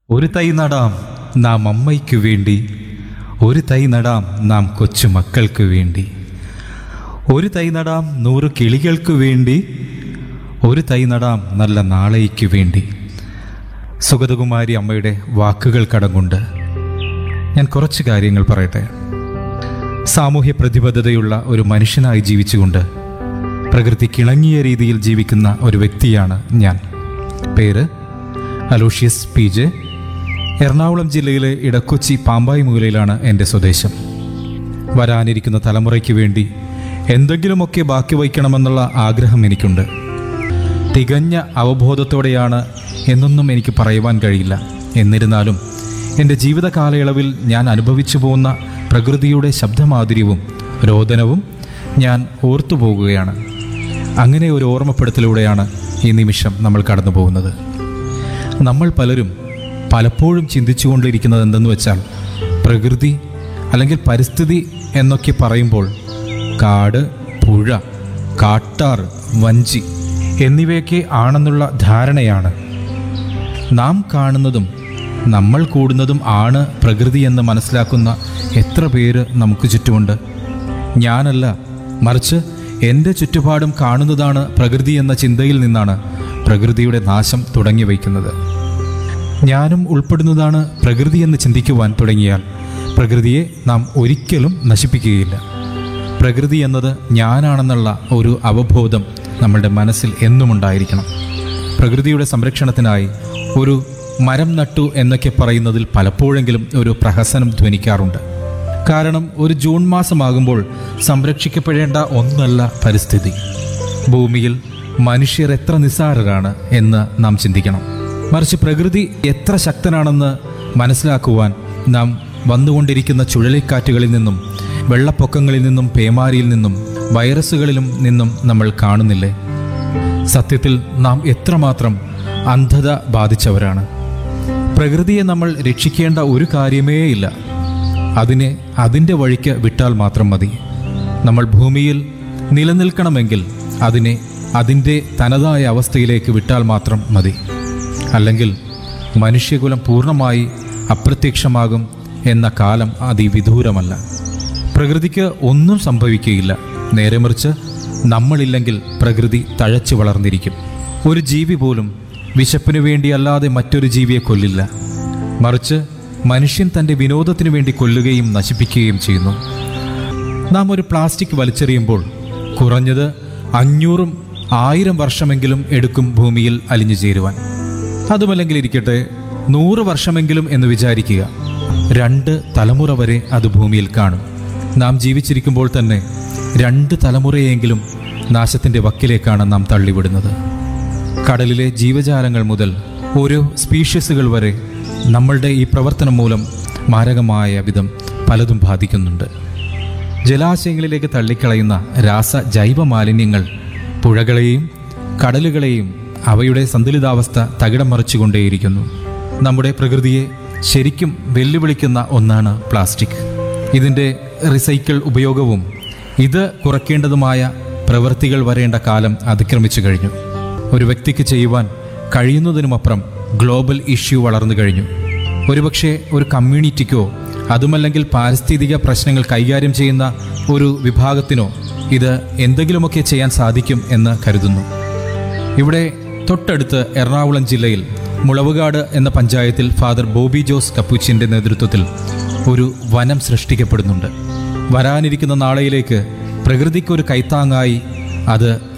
ഒരു തൈ നടാം നാം അമ്മയ്ക്കു വേണ്ടി ഒരു തൈ നടാം നാം കൊച്ചു മക്കൾക്ക് വേണ്ടി ഒരു തൈ നടാം നൂറ് കിളികൾക്ക് വേണ്ടി ഒരു തൈ നടാം നല്ല നാളേക്ക് വേണ്ടി സുഗതകുമാരി അമ്മയുടെ വാക്കുകൾ കടം ഞാൻ കുറച്ച് കാര്യങ്ങൾ പറയട്ടെ സാമൂഹ്യ പ്രതിബദ്ധതയുള്ള ഒരു മനുഷ്യനായി ജീവിച്ചുകൊണ്ട് പ്രകൃതിക്കിണങ്ങിയ രീതിയിൽ ജീവിക്കുന്ന ഒരു വ്യക്തിയാണ് ഞാൻ പേര് അലോഷ്യസ് പി ജെ എറണാകുളം ജില്ലയിലെ ഇടക്കൊച്ചി പാമ്പായി മൂലയിലാണ് എൻ്റെ സ്വദേശം വരാനിരിക്കുന്ന തലമുറയ്ക്ക് വേണ്ടി എന്തെങ്കിലുമൊക്കെ ബാക്കി വയ്ക്കണമെന്നുള്ള ആഗ്രഹം എനിക്കുണ്ട് തികഞ്ഞ അവബോധത്തോടെയാണ് എന്നൊന്നും എനിക്ക് പറയുവാൻ കഴിയില്ല എന്നിരുന്നാലും എൻ്റെ ജീവിത കാലയളവിൽ ഞാൻ അനുഭവിച്ചു പോകുന്ന പ്രകൃതിയുടെ ശബ്ദമാധുര്യവും രോദനവും ഞാൻ ഓർത്തു പോകുകയാണ് അങ്ങനെ ഒരു ഓർമ്മപ്പെടുത്തലൂടെയാണ് ഈ നിമിഷം നമ്മൾ കടന്നു പോകുന്നത് നമ്മൾ പലരും പലപ്പോഴും ചിന്തിച്ചുകൊണ്ടിരിക്കുന്നത് എന്തെന്ന് വെച്ചാൽ പ്രകൃതി അല്ലെങ്കിൽ പരിസ്ഥിതി എന്നൊക്കെ പറയുമ്പോൾ കാട് പുഴ കാട്ടാർ വഞ്ചി എന്നിവയൊക്കെ ആണെന്നുള്ള ധാരണയാണ് നാം കാണുന്നതും നമ്മൾ കൂടുന്നതും ആണ് പ്രകൃതി എന്ന് മനസ്സിലാക്കുന്ന എത്ര പേര് നമുക്ക് ചുറ്റുമുണ്ട് ഞാനല്ല മറിച്ച് എൻ്റെ ചുറ്റുപാടും കാണുന്നതാണ് പ്രകൃതി എന്ന ചിന്തയിൽ നിന്നാണ് പ്രകൃതിയുടെ നാശം തുടങ്ങി വയ്ക്കുന്നത് ഞാനും ഉൾപ്പെടുന്നതാണ് പ്രകൃതി എന്ന് ചിന്തിക്കുവാൻ തുടങ്ങിയാൽ പ്രകൃതിയെ നാം ഒരിക്കലും നശിപ്പിക്കുകയില്ല പ്രകൃതി എന്നത് ഞാനാണെന്നുള്ള ഒരു അവബോധം നമ്മളുടെ മനസ്സിൽ എന്നും ഉണ്ടായിരിക്കണം പ്രകൃതിയുടെ സംരക്ഷണത്തിനായി ഒരു മരം നട്ടു എന്നൊക്കെ പറയുന്നതിൽ പലപ്പോഴെങ്കിലും ഒരു പ്രഹസനം ധ്വനിക്കാറുണ്ട് കാരണം ഒരു ജൂൺ മാസമാകുമ്പോൾ സംരക്ഷിക്കപ്പെടേണ്ട ഒന്നല്ല പരിസ്ഥിതി ഭൂമിയിൽ മനുഷ്യർ എത്ര നിസ്സാരരാണ് എന്ന് നാം ചിന്തിക്കണം മറിച്ച് പ്രകൃതി എത്ര ശക്തനാണെന്ന് മനസ്സിലാക്കുവാൻ നാം വന്നുകൊണ്ടിരിക്കുന്ന ചുഴലിക്കാറ്റുകളിൽ നിന്നും വെള്ളപ്പൊക്കങ്ങളിൽ നിന്നും പേമാരിയിൽ നിന്നും വൈറസുകളിലും നിന്നും നമ്മൾ കാണുന്നില്ലേ സത്യത്തിൽ നാം എത്രമാത്രം അന്ധത ബാധിച്ചവരാണ് പ്രകൃതിയെ നമ്മൾ രക്ഷിക്കേണ്ട ഒരു കാര്യമേയില്ല അതിനെ അതിൻ്റെ വഴിക്ക് വിട്ടാൽ മാത്രം മതി നമ്മൾ ഭൂമിയിൽ നിലനിൽക്കണമെങ്കിൽ അതിനെ അതിൻ്റെ തനതായ അവസ്ഥയിലേക്ക് വിട്ടാൽ മാത്രം മതി അല്ലെങ്കിൽ മനുഷ്യകുലം പൂർണ്ണമായി അപ്രത്യക്ഷമാകും എന്ന കാലം അതിവിദൂരമല്ല പ്രകൃതിക്ക് ഒന്നും സംഭവിക്കുകയില്ല നേരെ മറിച്ച് നമ്മളില്ലെങ്കിൽ പ്രകൃതി തഴച്ചു വളർന്നിരിക്കും ഒരു ജീവി പോലും വിശപ്പിനു വേണ്ടിയല്ലാതെ മറ്റൊരു ജീവിയെ കൊല്ലില്ല മറിച്ച് മനുഷ്യൻ തൻ്റെ വിനോദത്തിനു വേണ്ടി കൊല്ലുകയും നശിപ്പിക്കുകയും ചെയ്യുന്നു നാം ഒരു പ്ലാസ്റ്റിക് വലിച്ചെറിയുമ്പോൾ കുറഞ്ഞത് അഞ്ഞൂറും ആയിരം വർഷമെങ്കിലും എടുക്കും ഭൂമിയിൽ അലിഞ്ഞു ചേരുവാൻ അതുമല്ലെങ്കിൽ ഇരിക്കട്ടെ നൂറ് വർഷമെങ്കിലും എന്ന് വിചാരിക്കുക രണ്ട് തലമുറ വരെ അത് ഭൂമിയിൽ കാണും നാം ജീവിച്ചിരിക്കുമ്പോൾ തന്നെ രണ്ട് തലമുറയെങ്കിലും നാശത്തിൻ്റെ വക്കിലേക്കാണ് നാം തള്ളിവിടുന്നത് കടലിലെ ജീവജാലങ്ങൾ മുതൽ ഓരോ സ്പീഷ്യസുകൾ വരെ നമ്മളുടെ ഈ പ്രവർത്തനം മൂലം മാരകമായ വിധം പലതും ബാധിക്കുന്നുണ്ട് ജലാശയങ്ങളിലേക്ക് തള്ളിക്കളയുന്ന രാസ ജൈവ മാലിന്യങ്ങൾ പുഴകളെയും കടലുകളെയും അവയുടെ സന്തുലിതാവസ്ഥ തകിടം മറിച്ചുകൊണ്ടേയിരിക്കുന്നു നമ്മുടെ പ്രകൃതിയെ ശരിക്കും വെല്ലുവിളിക്കുന്ന ഒന്നാണ് പ്ലാസ്റ്റിക് ഇതിൻ്റെ റിസൈക്കിൾ ഉപയോഗവും ഇത് കുറയ്ക്കേണ്ടതുമായ പ്രവൃത്തികൾ വരേണ്ട കാലം അതിക്രമിച്ചു കഴിഞ്ഞു ഒരു വ്യക്തിക്ക് ചെയ്യുവാൻ കഴിയുന്നതിനുമപ്പുറം ഗ്ലോബൽ ഇഷ്യൂ വളർന്നു കഴിഞ്ഞു ഒരുപക്ഷെ ഒരു കമ്മ്യൂണിറ്റിക്കോ അതുമല്ലെങ്കിൽ പാരിസ്ഥിതിക പ്രശ്നങ്ങൾ കൈകാര്യം ചെയ്യുന്ന ഒരു വിഭാഗത്തിനോ ഇത് എന്തെങ്കിലുമൊക്കെ ചെയ്യാൻ സാധിക്കും എന്ന് കരുതുന്നു ഇവിടെ തൊട്ടടുത്ത് എറണാകുളം ജില്ലയിൽ മുളവുകാട് എന്ന പഞ്ചായത്തിൽ ഫാദർ ബോബി ജോസ് കപ്പൂച്ചിൻ്റെ നേതൃത്വത്തിൽ ഒരു വനം സൃഷ്ടിക്കപ്പെടുന്നുണ്ട് വരാനിരിക്കുന്ന നാളെയിലേക്ക് പ്രകൃതിക്കൊരു കൈത്താങ്ങായി അത്